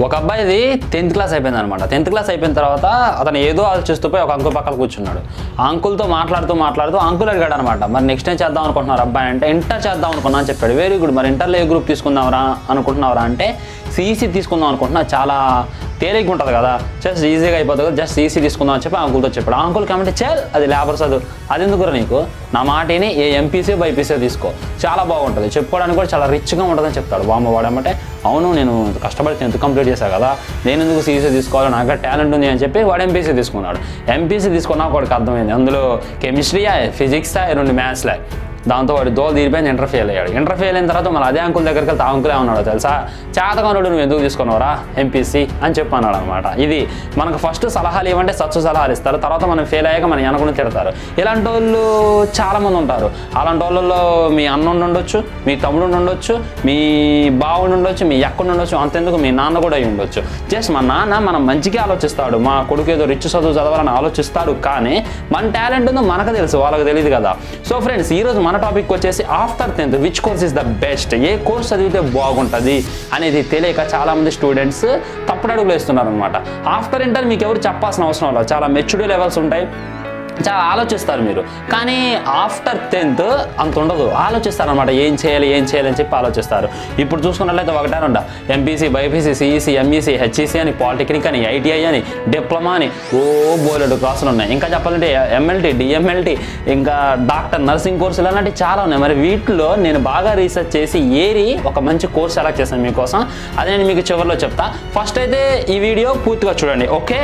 ఒక అబ్బాయిది tenth class అయిపోయింది అనమాట టెన్త్ క్లాస్ అయిపోయిన తర్వాత అతను ఏదో ఆలోచిస్తూ పోయి ఒక అంకుల్ పక్కన కూర్చున్నాడు ఆ అంకుల్తో మాట్లాడుతూ మాట్లాడుతూ అంకుల్ అడిగాడు అనమాట మరి నెక్స్ట్ టైం చేద్దాం అనుకుంటున్నారు అబ్బాయి అంటే ఇంటర్ చేద్దాం అనుకున్నా అని చెప్పాడు వెరీ గుడ్ మరి ఇంటర్లో ఏ గ్రూప్ తీసుకుందాంరా అనుకుంటున్నావురా అంటే సిఈసీ తీసుకుందాం అనుకుంటున్నా చాలా తేలిగ్గా ఉంటుంది కదా జస్ట్ ఈజీగా అయిపోతుంది కదా జస్ట్ ఈసీ తీసుకుందాం అని చెప్పి ఆ అంకుల్తో చెప్పాడు ఆ అంకుల్ కమెంట్ చేయాలి అది లేబర్ చదువు అది ఎందుకురా నీకు నా మాటని ఏ ఎంపీసీ బైపీసీ తీసుకో చాలా బాగుంటుంది చెప్పుకోవడానికి కూడా చాలా రిచ్గా ఉంటుందని చెప్తాడు బామ్మ వాడమంటే అవును నేను కష్టపడి టెన్త్ కంప్లీట్ చేశాను కదా నేను ఎందుకు సీసీ తీసుకోవాలి నాకు టాలెంట్ ఉంది అని చెప్పి వాడు ఎంపీసీ తీసుకున్నాడు ఎంపీసీ తీసుకున్నా వాడికి అర్థమైంది అందులో కెమిస్ట్రీ ఫిజిక్స్ రెండు మ్యాథ్స్లే దాంతో వాడు దోలు తీరిపోయింది ఇంటర్ ఫెయిల్ అయ్యాడు ఇంటర్ ఫెయిల్ అయిన తర్వాత మళ్ళీ అదే అంకుల్ దగ్గరికి వెళ్తే ఆ అంకులే ఉన్నాడు తెలుసా చేతకనుడు నువ్వు ఎందుకు తీసుకున్నావురా ఎంపీసీ అని చెప్పి అన్నాడు అనమాట ఇది మనకు ఫస్ట్ సలహాలు ఇవ్వంటే సచ్చు సలహాలు ఇస్తారు తర్వాత మనం ఫెయిల్ అయ్యాక మన వెనకుండా తిడతారు ఇలాంటి వాళ్ళు చాలామంది ఉంటారు అలాంటి వాళ్ళలో మీ అన్న ఉండి ఉండొచ్చు మీ తమ్ముడు ఉండి ఉండొచ్చు మీ బావుడు ఉండొచ్చు మీ ఎక్కడ ఉండొచ్చు అంతెందుకు మీ నాన్న కూడా అయి ఉండొచ్చు జస్ట్ మా నాన్న మనం మంచిగా ఆలోచిస్తాడు మా కొడుకు ఏదో రిచ్ చదువు చదవాలని ఆలోచిస్తాడు కానీ మన టాలెంట్ ఉందో మనకు తెలుసు వాళ్ళకి తెలియదు కదా సో ఫ్రెండ్స్ ఈరోజు మన టాపిక్ వచ్చేసి after tenth which course is the best ఏ కోర్స్ చదివితే బాగుంటుంది అనేది తెలియక చాలామంది స్టూడెంట్స్ తప్పుడు అడుగులు వేస్తున్నారు అనమాట ఆఫ్టర్ ఇంటర్ మీకు ఎవరు చెప్పాల్సిన అవసరం లేదు చాలా మెచ్యూరిటీ లెవెల్స్ ఉంటాయి చాలా ఆలోచిస్తారు మీరు కానీ ఆఫ్టర్ టెన్త్ అంత ఉండదు ఆలోచిస్తారు అనమాట ఏం చేయాలి ఏం చేయాలి అని చెప్పి ఆలోచిస్తారు ఇప్పుడు చూసుకున్నట్లయితే ఒకటే ఉండ MPC BiPC CEC MEC HEC అని పాలిటెక్నిక్ అని ఐటీఐ అని డిప్లొమా అని ఓ బోలెడు క్లాసులు ఉన్నాయి ఇంకా చెప్పాలంటే ఎంఎల్టీ డిఎంఎల్టీ ఇంకా డాక్టర్ నర్సింగ్ కోర్సులు అలాంటివి చాలా ఉన్నాయి మరి వీటిలో నేను బాగా రీసెర్చ్ చేసి ఏరి ఒక మంచి కోర్స్ సెలెక్ట్ చేశాను మీకోసం అది నేను మీకు చివరిలో చెప్తా ఫస్ట్ అయితే ఈ వీడియో పూర్తిగా చూడండి ఓకే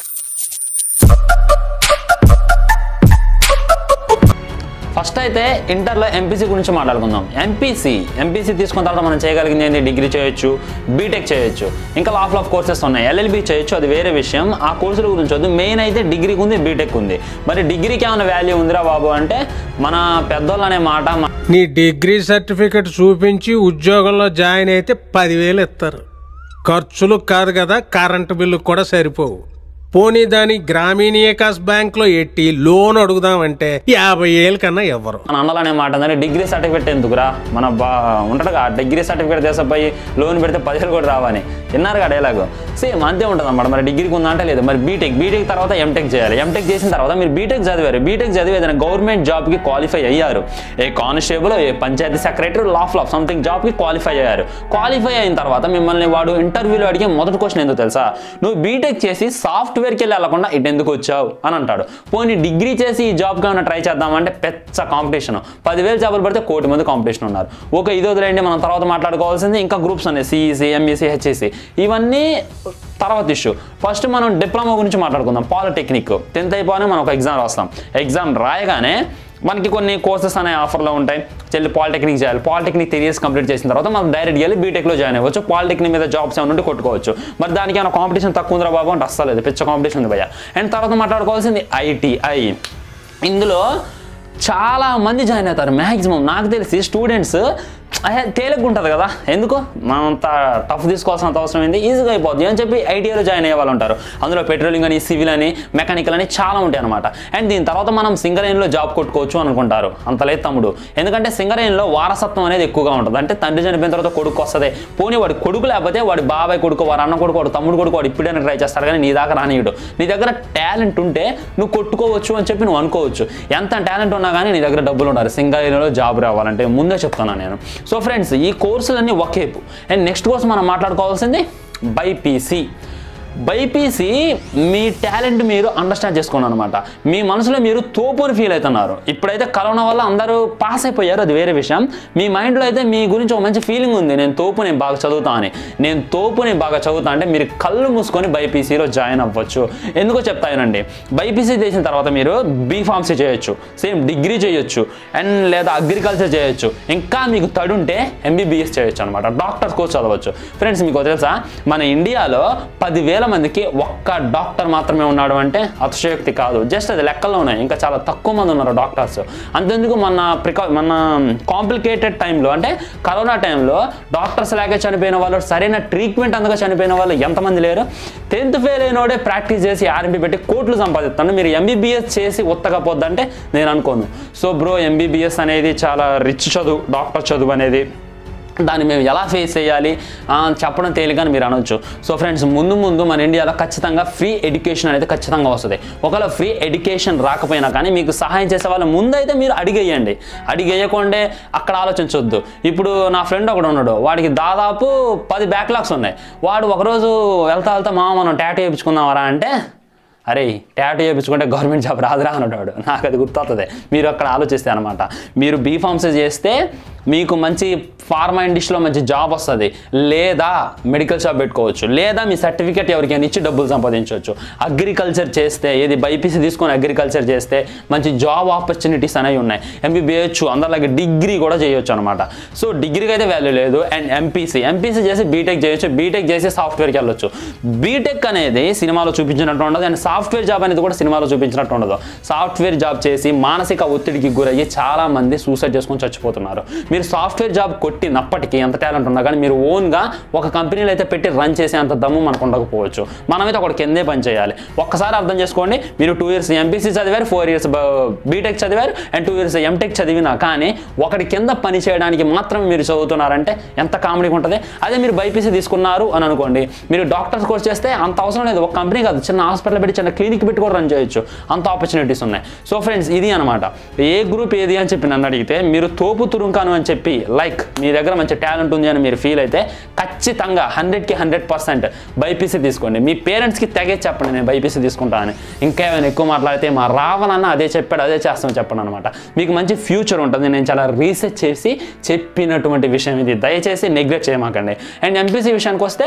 ఫస్ట్ అయితే ఇంటర్లో ఎంపీసీ గురించి మాట్లాడుకుందాం ఎంపీసీ ఎంపీసీ తీసుకున్న తర్వాత మనం చేయగలిగింది ఏంటి డిగ్రీ చేయొచ్చు బీటెక్ చేయొచ్చు ఇంకా లాఫ్ ఆఫ్ కోర్సెస్ ఉన్నాయి ఎల్ఎల్బీ చేయొచ్చు అది వేరే విషయం ఆ కోర్సుల గురించి వద్దు మెయిన్ అయితే డిగ్రీకి ఉంది బీటెక్ ఉంది మరి డిగ్రీకి ఏమైనా వాల్యూ ఉందిరా బాబు అంటే మన పెద్దోళ్ళు అనే మాట మ- నీ డిగ్రీ సర్టిఫికెట్ చూపించి ఉద్యోగంలో జాయిన్ అయితే పదివేలు ఇస్తారు ఖర్చులు కాదు కదా కరెంటు బిల్లు కూడా సరిపోవు పోనీ దాని గ్రామీణ వికాస్ బ్యాంక్ లో ఎట్టి లోన్ అడుగుదామంటే యాభై ఏళ్ళ కన్నా ఇవ్వరు మన అన్నలు అనే మాట అంటే డిగ్రీ సర్టిఫికేట్ ఎందుకురా మన బా ఉంటుందిగా డిగ్రీ సర్టిఫికేట్ దేశపోయి లోన్ పెడితే పదివేలు కూడా రావని విన్నారుగా డైలాగ్ సేమ్ అంతే ఉంటుంది అనమాట మరి డిగ్రీకి ఉందా అంటే లేదు మరి బీటెక్ బీటెక్ తర్వాత ఎంటెక్ చేయాలి ఎంటెక్ చేసిన తర్వాత మీరు బీటెక్ చదివారు బీటెక్ చదివి ఏదైనా గవర్నమెంట్ జాబ్కి క్వాలిఫై అయ్యారు ఏ కానిస్టేబుల్ ఏ పంచాయతీ సెక్రటరీ లాఫ్ లాఫ్ సంథింగ్ జాబ్కి క్వాలిఫై అయ్యారు క్వాలిఫై అయిన తర్వాత మిమ్మల్ని వాడు ఇంటర్వ్యూలో అడిగే మొదటి క్వశ్చన్ ఎందుకు తెలుసా నువ్వు బీటెక్ చేసి సాఫ్ట్వేర్కి వెళ్ళి వెళ్ళకుండా ఇటు ఎందుకు వచ్చావు అని అంటాడు పోనీ డిగ్రీ చేసి ఈ జాబ్కి ఏమైనా ట్రై చేద్దామంటే పెద్ద కాంపిటీషన్ పదివేలు జాబులు పడితే కోటి మంది కాంపిటీషన్ ఉన్నారు ఒక ఇది వదిలేండి మనం తర్వాత మాట్లాడుకోవాల్సింది ఇంకా గ్రూప్స్ ఉన్నాయి సిఈసి ఎంఈసి హెచ్ఈసి ఇవన్నీ తర్వాత ఇష్యూ ఫస్ట్ మనం డిప్లొమా గురించి మాట్లాడుకుందాం పాలిటెక్నిక్ టెన్త్ అయిపోగానే మనం ఒక ఎగ్జామ్ రాస్తాం ఎగ్జామ్ రాయగానే మనకి కొన్ని కోర్సెస్ అనే ఆఫర్లో ఉంటాయి చెల్లి పాలిటెక్నిక్ చేయాలి పాలిటెక్నిక్ త్రీ ఇయర్స్ కంప్లీట్ చేసిన తర్వాత మనం డైరెక్ట్ వెళ్ళి బీటెక్లో జాయిన్ అవ్వచ్చు పాలిటెక్నిక్ మీద జాబ్స్ ఏమైనా ఉంటే కొట్టుకోవచ్చు మరి దానికి ఏమైనా కాంపిటీషన్ తక్కువ ఉందిరా బాబు అంటే అస్సలేదు పిచ్చ కాంపిటీషన్ ఉంది భయ్య అండ్ తర్వాత మాట్లాడుకోవాల్సింది ఐటీఐ ఇందులో చాలా మంది జాయిన్ అవుతారు మ్యాక్సిమం నాకు తెలిసి స్టూడెంట్స్ తేలిగ్గా ఉంటుంది కదా ఎందుకు మనం అంత టఫ్ తీసుకోవాల్సినంత అవసరం ఏంది ఈజీగా అయిపోద్ది అని చెప్పి ఐటీఐలో జాయిన్ అయ్యే వాళ్ళు ఉంటారు అందులో పెట్రోలింగ్ అని సివిల్ అని మెకానికల్ అని చాలా ఉంటాయి అనమాట అండ్ దీని తర్వాత మనం సింగరేణిలో జాబ్ కొట్టుకోవచ్చు అనుకుంటారు అంత లేదు తమ్ముడు ఎందుకంటే సింగరేణిలో వారసత్వం అనేది ఎక్కువగా ఉంటుంది అంటే తండ్రి చనిపోయిన తర్వాత కొడుకు వస్తుంది పోనీ వాడి కొడుకు లేకపోతే వాడి బాబాయ్ కొడుకు వాడి అన్న కొడుకు వాడు తమ్ముడు కొడుకు వాడు ఇప్పుడైనా ట్రై చేస్తాడు కానీ నీ దాకా రానియడు నీ దగ్గర టాలెంట్ ఉంటే నువ్వు కొట్టుకోవచ్చు అని చెప్పి నువ్వు అనుకోవచ్చు ఎంత టాలెంట్ ఉన్నా కానీ నీ దగ్గర డబ్బులు ఉండాలి సింగరేణిలో జాబ్ రావాలంటే ముందే చెప్తున్నాను నేను సో ఫ్రెండ్స్ ఈ కోర్సులన్నీ ఒకేపు అండ్ నెక్స్ట్ కోర్స్ మనం మాట్లాడుకోవాల్సింది బైపీసీ బైపీసీ మీ టాలెంట్ మీరు అండర్స్టాండ్ చేసుకోండి అనమాట మీ మనసులో మీరు తోపుని ఫీల్ అవుతున్నారు ఇప్పుడైతే కరోనా వల్ల అందరూ పాస్ అయిపోయారు అది వేరే విషయం మీ మైండ్లో అయితే మీ గురించి ఒక మంచి ఫీలింగ్ ఉంది నేను తోపు నేను బాగా చదువుతా అని నేను తోపు నేను బాగా చదువుతా అంటే మీరు కళ్ళు మూసుకొని బైపీసీలో జాయిన్ అవ్వచ్చు ఎందుకో చెప్తానండి బైపీసీ చేసిన తర్వాత మీరు బీఫార్మసీ చేయొచ్చు సేమ్ డిగ్రీ చేయొచ్చు అండ్ లేదా అగ్రికల్చర్ చేయొచ్చు ఇంకా మీకు తడుంటే ఎంబీబీఎస్ చేయొచ్చు అనమాట డాక్టర్ కోర్స్ చదవచ్చు ఫ్రెండ్స్ మీకు తెలుసా మన ఇండియాలో పదివేల మందికి ఒక్క డాక్టర్ మాత్రమే ఉన్నాడు అంటే అతిశయోక్తి కాదు జస్ట్ అది లెక్కల్లో ఉన్నాయి ఇంకా చాలా తక్కువ మంది ఉన్నారు డాక్టర్స్ అంతెందుకు మన ప్రికా మన కాంప్లికేటెడ్ టైంలో అంటే కరోనా టైంలో డాక్టర్స్ లేక చనిపోయిన వాళ్ళు సరైన ట్రీట్మెంట్ అందక చనిపోయిన వాళ్ళు ఎంతమంది లేరు టెన్త్ ఫెయిల్ అయినోడే ప్రాక్టీస్ చేసి ఆర్ఎంపీ పెట్టి కోట్లు సంపాదిస్తాను మీరు ఎంబీబీఎస్ చేసి ఉత్తకపోద్దంటే నేను అనుకోను సో బ్రో ఎంబీబీఎస్ అనేది చాలా రిచ్ చదువు డాక్టర్ చదువు అనేది దాన్ని మేము ఎలా ఫేస్ చేయాలి ఆ, చెప్పడం తేలికని మీరు అనొచ్చు సో ఫ్రెండ్స్ ముందు ముందు మన ఇండియాలో ఖచ్చితంగా ఫ్రీ ఎడ్యుకేషన్ అనేది ఖచ్చితంగా వస్తుంది ఒకవేళ ఫ్రీ ఎడ్యుకేషన్ రాకపోయినా కానీ మీకు సహాయం చేసే వాళ్ళ ముందైతే మీరు అడిగేయండి అడిగేయకుండే అక్కడ ఆలోచించొద్దు ఇప్పుడు నా ఫ్రెండ్ ఒకడు ఉన్నాడు వాడికి దాదాపు పది బ్యాక్లాగ్స్ ఉన్నాయి వాడు ఒకరోజు వెళ్తా వెళ్తా మా మనం టాటూ వేయించుకుందామరా అంటే అరే టాటూ చేయించుకుంటే గవర్నమెంట్ జాబ్ రాదురా అన్నాడు నాకు అది గుర్తొస్తుంది మీరు అక్కడ ఆలోచిస్తే అనమాట మీరు బీఫార్మసీ చేస్తే మీకు మంచి ఫార్మా ఇండస్ట్రీలో మంచి జాబ్ వస్తుంది లేదా మెడికల్ షాప్ పెట్టుకోవచ్చు లేదా మీ సర్టిఫికేట్ ఎవరికైనా ఇచ్చి డబ్బులు సంపాదించవచ్చు అగ్రికల్చర్ చేస్తే ఏది బైపీసీ తీసుకొని అగ్రికల్చర్ చేస్తే మంచి జాబ్ ఆపర్చునిటీస్ అనేవి ఉన్నాయి ఎంబీబీహెచ్ అందరిలాగే డిగ్రీ కూడా చేయొచ్చు అనమాట సో డిగ్రీకి అయితే వాల్యూ లేదు అండ్ ఎంపీసీ ఎంపీసీ చేసి బీటెక్ చేయొచ్చు బీటెక్ చేసి సాఫ్ట్వేర్కి వెళ్ళొచ్చు బీటెక్ అనేది సినిమాలో చూపించినట్టు ఉండదు అండ్ సాఫ్ట్వేర్ జాబ్ అనేది కూడా సినిమాలో చూపించినట్టు ఉండదు సాఫ్ట్వేర్ జాబ్ చేసి మానసిక ఒత్తిడికి గురయ్యి చాలా మంది సూసైడ్ చేసుకొని చచ్చిపోతున్నారు మీరు సాఫ్ట్వేర్ జాబ్ కొట్టినప్పటికీ ఎంత టాలెంట్ ఉన్నా కానీ మీరు ఓన్గా ఒక కంపెనీలో అయితే పెట్టి రన్ చేసే అంత దమ్ము మనకు ఉండకపోవచ్చు మనమైతే ఒకటి కిందే పని చేయాలి ఒక్కసారి అర్థం చేసుకోండి మీరు టూ ఇయర్స్ ఎంపీసీ చదివారు ఫోర్ ఇయర్స్ బీటెక్ చదివారు అండ్ టూ ఇయర్స్ ఎంటెక్ చదివినా కానీ ఒకటి కింద పని చేయడానికి మాత్రం మీరు చదువుతున్నారంటే ఎంత కామెడీగా ఉంటుంది అదే మీరు బైపీసీ తీసుకున్నారు అని అనుకోండి మీరు డాక్టర్స్ కోర్స్ చేస్తే అంత అవసరం లేదు ఒక కంపెనీ కాదు చిన్న హాస్పిటల్ పెట్టి చిన్న క్లినిక్ పెట్టి కూడా రన్ చేయొచ్చు అంత ఆపర్చునిటీస్ ఉన్నాయి సో ఫ్రెండ్స్ ఇది అనమాట ఏ గ్రూప్ ఏది అని చెప్పి నన్ను అడిగితే మీరు తోపు తురుంకాను అని చెప్పి లైక్ మీ దగ్గర మంచి టాలెంట్ ఉంది అని మీరు ఫీల్ అయితే ఖచ్చితంగా హండ్రెడ్కి హండ్రెడ్ పర్సెంట్ బైపీసీ తీసుకోండి మీ పేరెంట్స్కి తెగే చెప్పండి నేను బైపీసీ తీసుకుంటా అని ఇంకా ఏమైనా ఎక్కువ మాట్లాడితే మా రావణన్న అదే చెప్పాడు అదే చేస్తామని చెప్పండి అనమాట మీకు మంచి ఫ్యూచర్ ఉంటుంది నేను చాలా రీసెర్చ్ చేసి చెప్పినటువంటి విషయం ఇది దయచేసి నెగ్లెక్ట్ చేయమాకండి అండ్ ఎంపీసీ విషయానికి వస్తే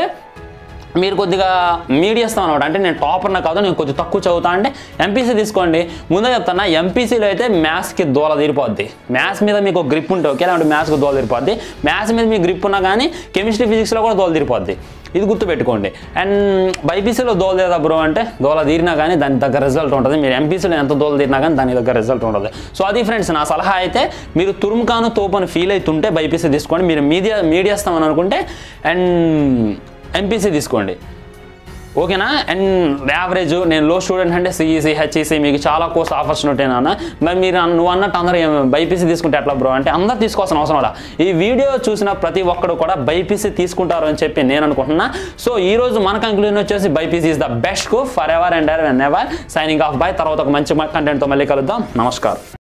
మీరు కొద్దిగా మీడియస్తాం అనమాట అంటే నేను టాపర్న కాదు నేను కొద్దిగా తక్కువ చదువుతా అంటే ఎంపీసీ తీసుకోండి ముందే చెప్తాను ఎంపీసీలో అయితే మ్యాథ్స్కి దోల తీరిపోద్ది మ్యాథ్స్ మీద మీకు గ్రిప్ ఉంటే ఓకే అంటే మ్యాథ్స్కి దోల తీరిపోద్ది మ్యాథ్స్ మీద మీకు గ్రిప్ ఉన్నా కానీ కెమిస్ట్రీ ఫిజిక్స్లో కూడా దోల తీరిపోద్ది ఇది గుర్తుపెట్టుకోండి అండ్ బైపీసీలో దోల లేదా బ్రో అంటే దోల తీరినా కానీ దాని దగ్గర రిజల్ట్ ఉంటుంది మీరు ఎంపీసీలో ఎంత దోల తీరినా కానీ దాని దగ్గర రిజల్ట్ ఉంటుంది సో అది ఫ్రెండ్స్ నా సలహా అయితే మీరు తురుముకాను తోపని ఫీల్ అవుతుంటే బైపీసీ తీసుకోండి మీరు మీడియా మీడియాస్తామని అనుకుంటే అండ్ ఎంపీసీ తీసుకోండి ఓకేనా అండ్ యావరేజ్ నేను లో స్టూడెంట్ అంటే సిఈసి హెచ్ఈసి మీకు చాలా కోర్స్ ఆపర్చునిటీ నాన్న మరి మీరు అన్న- నువ్వు అన్నట్టు అందరూ ఏం- బైపీసీ తీసుకుంటే ఎట్లా బ్రో అంటే అందరు తీసుకోవాల్సిన అవసరం అలా ఈ వీడియో చూసిన ప్రతి ఒక్కడు కూడా బైపీసీ తీసుకుంటారు అని చెప్పి నేను అనుకుంటున్నా సో ఈ రోజు మన కంక్లూజన్ వచ్చేసి బైపీసీ ఇస్ ద బెస్ట్ కో forever and ever and ever signing off bye తర్వాత ఒక మంచి కంటెంట్తో మళ్ళీ కలుద్దాం నమస్కారం